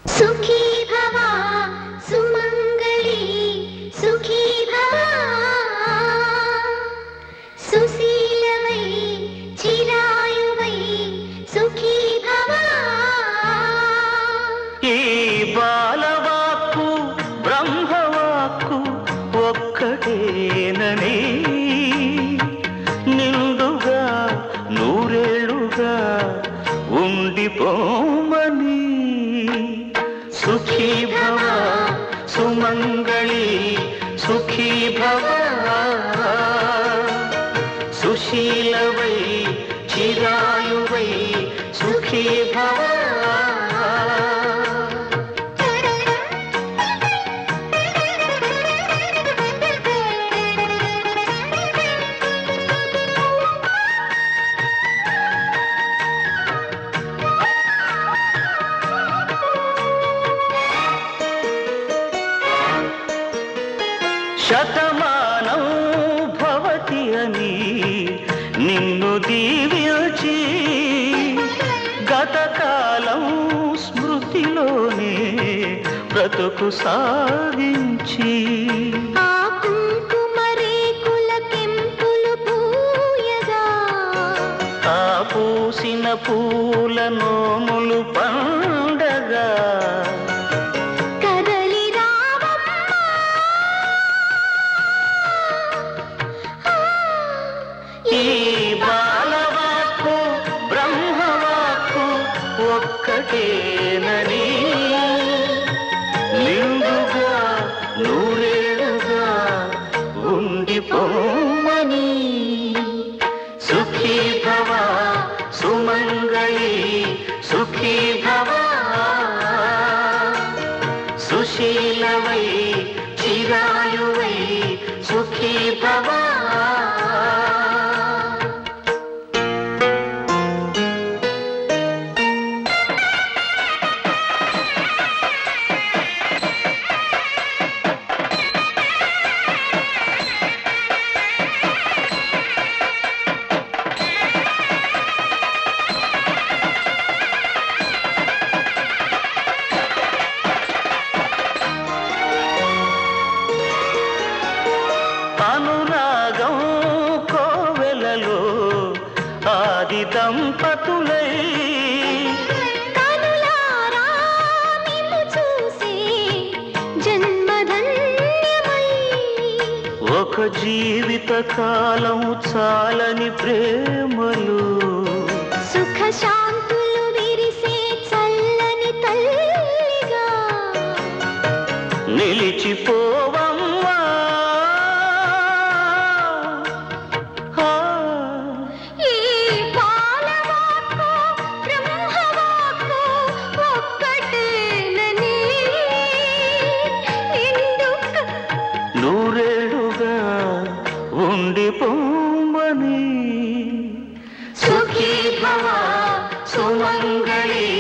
సుఖీ భవ సుమంగళి సుఖీ భవ సుశీలవై చిరాయువై సుఖీ భవ ఈ బాలవాక్కు బ్రహ్మవాక్కు ఒక్కటేనని నిండుగా నూరేళ్ళుగా ఉండిపోమని సుఖీ భవ సుమంగళి సుఖీ భవ సుశీలవై చిరాయువై సుఖీ భవ శతమానం భవతి అని నిన్ను దీవించి గతకాలం స్మృతిలోనే బ్రతుకు సాగించి ఆ కుంకుమ రేకుల కెంపులు పూయగా ఆ పూసిన పూల నోములు పండగా కదలి రావమ్మా ఈ బాలవాక్కు బ్రహ్మవాక్కు ఒక్కటేనని నిండుగా నూరేళ్ళుగా ఉండిపోమని సుఖీ భవ సుమంగళి సుఖీ భవ సుశీలవై చిరాయువై సుఖీ భవ అనురాగం కోవెలలో ఆది దంపతులై కనులారా నిన్ను చూసి జన్మధన్యమై ఒక జీవిత కాలం చాలని ప్రేమలు సుఖ శాంతులు విరిసే చల్లని తల్లిగా నిలిచిపోవమ్మా ఆ, ఈ బాలవాక్కు బ్రహ్మవాక్కు ఒక్కటేనని నిండుగా నూరేళ్ళుగా ఉండిపోమని సుఖీ భవ సుమంగళి